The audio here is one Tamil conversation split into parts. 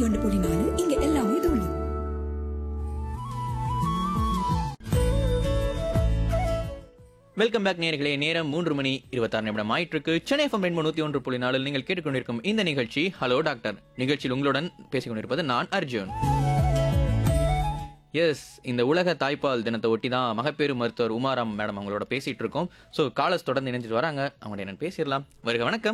ஒன்று புள்ளி நாலு இங்க எல்லாமே தோல்வி வெல்கம் பேக் நேர்களே நேரம் மூன்று மணி இருபத்தாறு நிமிடம் ஆயிட்டிருக்கு சென்னை எஃப்எம் ரெண்டு நூத்தி ஒன்று புள்ளி நாலில் நீங்கள் கேட்டுக்கொண்டிருக்கும் இந்த நிகழ்ச்சி ஹலோ டாக்டர் நிகழ்ச்சியில் உங்களுடன் பேசிக் கொண்டிருப்பது நான் அர்ஜுன் எஸ் இந்த உலக தாய்ப்பால் தினத்தை ஒட்டி தான் மகப்பேறு மருத்துவர் உமாராம் மேடம் அவங்களோட பேசிட்டு இருக்கோம் ஸோ காலஸ் தொடர்ந்து இணைஞ்சிட்டு வராங்க அவங்கள்ட்ட என்னன்னு பேசிடலாம் வருக வணக்கம்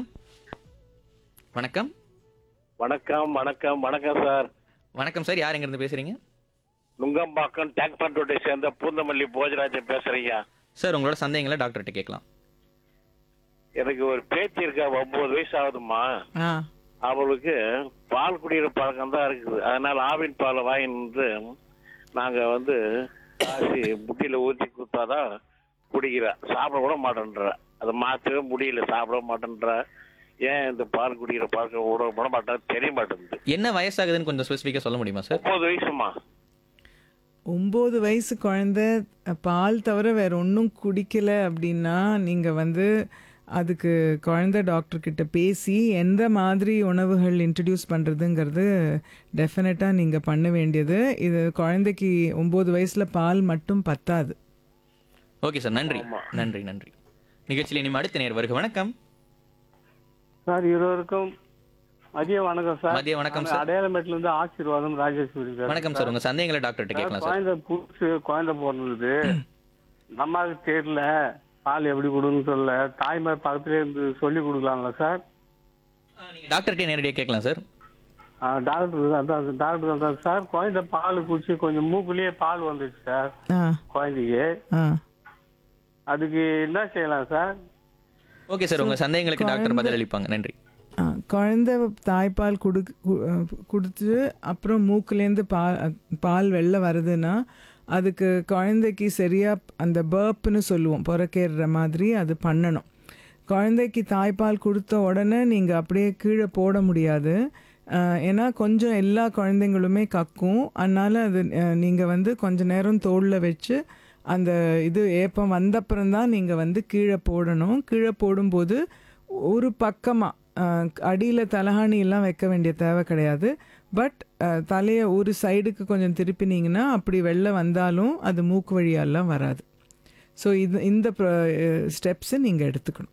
வணக்கம் வணக்கம் வணக்கம் வணக்கம் சார் வணக்கம் சார் யார் எங்கேருந்து பேசுறீங்க நுங்கம்பாக்கம் டேங்க் பண்ரோட்டை சேர்ந்த பூந்தமல்லி போஜராஜன் பேசுறீங்க சார் உங்களோட சந்தேகங்களை டாக்டர்கிட்ட கேட்கலாம் எனக்கு ஒரு பேத்தி இருக்கா ஒன்பது வயசு ஆகுதுமா ஆ அவளுக்கு பால் குடிக்கிற பழக்கம் தான் இருக்குது அதனால ஆவின் பாலை வாங்கிட்டு நாங்க வந்து காசி புட்டியில ஊற்றி கொடுத்தாதான் குடிக்கிறா சாப்பிட கூட மாட்டேன்றா அதை மாற்றவே முடியல சாப்பிட மாட்டேன்றா ஏன் இந்த பால் குடிக்கிற பழக்கம் விட விட மாட்டேன் தெரிய மாட்டேங்குது என்ன வயசாகுதுன்னு கொஞ்சம் ஸ்பெசிஃபிக்காக சொல்ல முடியுமா சார் முப்பது வயசுமா ஒம்பது வயசு குழந்தை அஹ், பால் தவிர வேற ஒன்றும் குடிக்கல அப்படின்னா நீங்கள் வந்து அதுக்கு குழந்தை டாக்டர் கிட்ட பேசி எந்த மாதிரி உணவுகள் இன்ட்ரடியூஸ் பண்ணுறதுங்கிறது டெஃபினட்டாக நீங்கள் பண்ண வேண்டியது இது குழந்தைக்கு ஒம்பது வயசில் பால் மட்டும் பத்தாது ஓகே சார் நன்றி நன்றி நன்றி நிகழ்ச்சியில் இனிமே அடுத்த நேர் வருக வணக்கம் சார் இருவருக்கும் மதிய வணக்கம் சார் மதிய வணக்கம் சார். அடையாளமேட்ல இருந்து ஆசீர்வாதம் ராஜேஸ்வரி சார் வணக்கம் சார் உங்க சந்தேகங்களை டாக்டர்கிட்ட கேட்கலாம் சார் குழந்தை புதுசு குழந்தை பிறந்தது நம்மளுக்கு தெரியல பால் எப்படி கொடுன்னு சொல்லல தாய்மார் பக்கத்துல இருந்து சொல்லி கொடுக்கலாங்களா சார் டாக்டர்கிட்ட நேரடியாக கேட்கலாம் சார் ஆ, டாக்டர் தான் அதான் டாக்டர் தான் சார் குழந்தை பால் குடிச்சு கொஞ்சம் மூக்குலயே பால் வந்துச்சு சார் ஆ குழந்தைக்கு ஆ அதுக்கு என்ன செய்யலாம் சார் ஓகே சார் உங்க சந்தேகங்களுக்கு டாக்டர் பதிலளிப்பாங்க நன்றி ஆ, குழந்தை தாய்ப்பால் குடு கு- அஹ் கொடுத்து அப்புறம் மூக்குலேருந்து பால் அஹ் பால் வெளில வருதுன்னா அதுக்கு குழந்தைக்கு சரியாக அந்த பர்ப்னு சொல்லுவோம் புறக்கேறுற மாதிரி அது பண்ணணும் குழந்தைக்கு தாய்ப்பால் கொடுத்த உடனே நீங்கள் அப்படியே கீழே போட முடியாது அஹ் ஏன்னா கொஞ்சம் எல்லா குழந்தைங்களுமே கக்கும் அதனால் அது நீங்கள் வந்து கொஞ்ச நேரம் தோளில் வச்சு அந்த இது ஏப்பம் வந்தப்புறம் தான் நீங்கள் வந்து கீழே போடணும் கீழே போடும்போது ஒரு பக்கமாக அடியில் தலகாணி எல்லாம் வைக்க வேண்டிய தேவை கிடையாது பட் தலையை ஒரு சைடுக்கு கொஞ்சம் திருப்பினீங்கன்னா அப்படி வெளில வந்தாலும் அது மூக்கு வழியாலாம் வராது ஸோ இது இந்த ஸ்டெப்ஸை நீங்கள் எடுத்துக்கணும்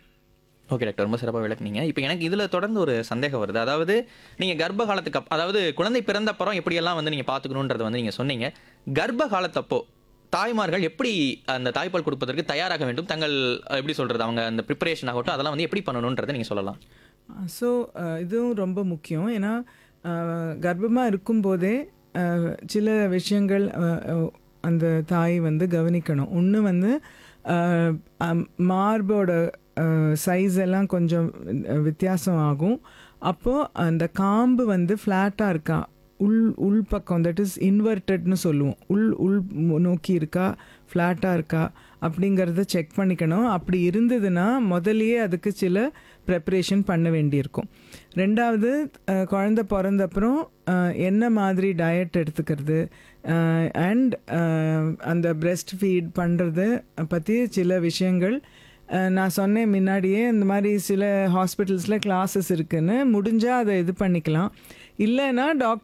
ஓகே டாக்டர் ரொம்ப சிறப்பாக விளக்குனீங்க இப்போ எனக்கு இதில் தொடர்ந்து ஒரு சந்தேகம் வருது அதாவது நீங்கள் கர்ப்ப காலத்துக்கு அப் அதாவது குழந்தை பிறந்தப்புறம் எப்படியெல்லாம் வந்து நீங்கள் பார்த்துக்கணுன்றதை வந்து நீங்கள் சொன்னீங்க கர்ப்ப காலத்தப்போ தாய்மார்கள் எப்படி அந்த தாய்ப்பால் கொடுப்பதற்கு தயாராக வேண்டும் தங்கள் அஹ், எப்படி சொல்கிறது அவங்க அந்த ப்ரிப்பரேஷன் ஆகட்டும் அதெல்லாம் வந்து எப்படி பண்ணணுன்றதை நீங்கள் சொல்லலாம் ஸோ இதுவும் ரொம்ப முக்கியம் ஏன்னா கர்ப்பமாக இருக்கும்போதே அஹ், சில விஷயங்கள் அஹ், அஹ், அந்த தாய் வந்து கவனிக்கணும் ஒன்று வந்து அஹ், அம், மார்போட சைஸ் எல்லாம் கொஞ்சம் அஹ், வித்தியாசம் ஆகும் அப்போது அந்த காம்பு வந்து ஃப்ளாட்டாக இருக்கா உள் உள் பக்கம் தட் இஸ் இன்வெர்டட்னு சொல்லுவோம் உள் உள் மு- நோக்கி இருக்கா ஃப்ளாட்டாக இருக்கா அப்படிங்கிறத செக் பண்ணிக்கணும் அப்படி இருந்ததுன்னா முதல்லயே அதுக்கு சில ப்ரெப்பரேஷன் பண்ண வேண்டியிருக்கும் ரெண்டாவது அஹ், குழந்தை பிறந்தப்புறம் அஹ், என்ன மாதிரி டயட் எடுத்துக்கிறது அண்ட் அந்த பிரெஸ்ட் ஃபீட் பண்ணுறது பற்றி சில விஷயங்கள் அஹ், நான் சொன்னேன் முன்னாடியே இந்த மாதிரி சில ஹாஸ்பிட்டல்ஸில் கிளாஸஸ் இருக்குன்னு முடிஞ்சால் அதை இது பண்ணிக்கலாம் இல்லைன்னா டாக்டர்